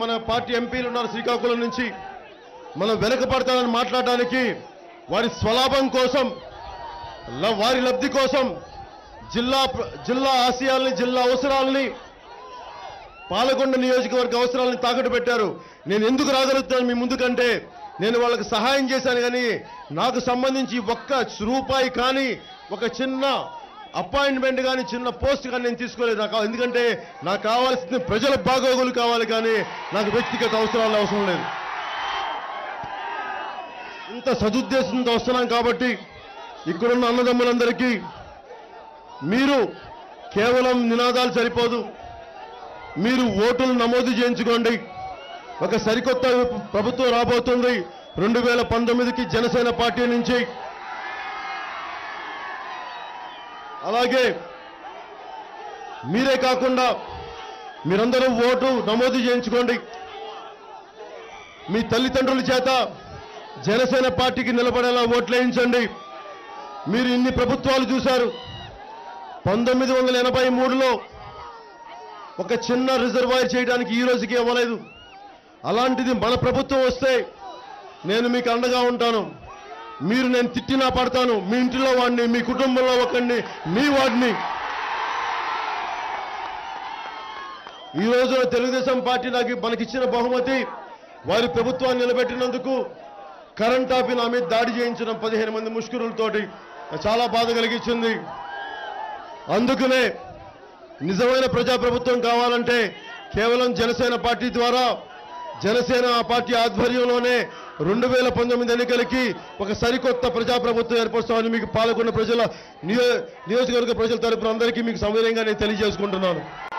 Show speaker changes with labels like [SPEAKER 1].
[SPEAKER 1] మన పార్టీ ఎంపీలు ఉన్నారు శ్రీకాకుళం నుంచి మనం వెనకపడతానని మాట్లాడడానికి వారి స్వలాభం కోసం ల- వారి లబ్ధి కోసం జిల్లా ప్ర- జిల్లా ఆశయాల్ని జిల్లా అవసరాలని పాలకొండ నియోజకవర్గ అవసరాలను తాకట్టు పెట్టారు నేను ఎందుకు రాగలుగుతాను మీ ముందుకంటే నేను వాళ్ళకి సహాయం చేశాను కానీ నాకు సంబంధించి ఒక్క రూపాయి కానీ ఒక చిన్న అపాయింట్మెంట్ కానీ చిన్న పోస్ట్ కానీ నేను తీసుకోలేదు నాకు ఎందుకంటే నాకు కావాల్సింది ప్రజల బాగోగులు కావాలి కానీ నాకు వ్యక్తిగత అవసరాలు అవసరం లేదు ఇంత సదుద్దేశంతో వస్తున్నాం కాబట్టి ఇక్కడున్న అన్నదమ్ములందరికీ మీరు కేవలం నినాదాలు సరిపోదు మీరు ఓటులు నమోదు చేయించుకోండి ఒక సరికొత్త ప్రభుత్వం రాబోతుంది రెండు వేల పంతొమ్మిదికి జనసేన పార్టీ నుంచి అలాగే మీరే కాకుండా మీరందరూ ఓటు నమోదు చేయించుకోండి మీ తల్లిదండ్రుల చేత జనసేన పార్టీకి నిలబడేలా ఓట్లు వేయించండి మీరు ఇన్ని ప్రభుత్వాలు చూశారు పంతొమ్మిది వందల ఎనభై మూడులో ఒక చిన్న రిజర్వాయర్ చేయడానికి ఈ రోజుకి ఇవ్వలేదు అలాంటిది మన ప్రభుత్వం వస్తే నేను మీకు అండగా ఉంటాను మీరు నేను తిట్టినా పడతాను మీ ఇంటిలో వాడిని మీ కుటుంబంలో ఒకడిని మీ వాడిని ఈ రోజున తెలుగుదేశం పార్టీ నాకు మనకిచ్చిన బహుమతి వారి ప్రభుత్వాన్ని నిలబెట్టినందుకు కరెంట్ ఆపి నా మీద దాడి చేయించడం పదిహేను మంది ముష్కరులతోటి చాలా బాధ కలిగించింది అందుకనే నిజమైన ప్రజాప్రభుత్వం కావాలంటే కేవలం జనసేన పార్టీ ద్వారా జనసేన ఆ పార్టీ ఆధ్వర్యంలోనే రెండు వేల పంతొమ్మిది ఎన్నికలకి ఒక సరికొత్త ప్రజాప్రభుత్వం ఏర్పరుస్తామని మీకు పాల్గొన్న ప్రజల నియో నియోజకవర్గ ప్రజల తరపున అందరికీ మీకు సౌకర్యంగా నేను తెలియజేసుకుంటున్నాను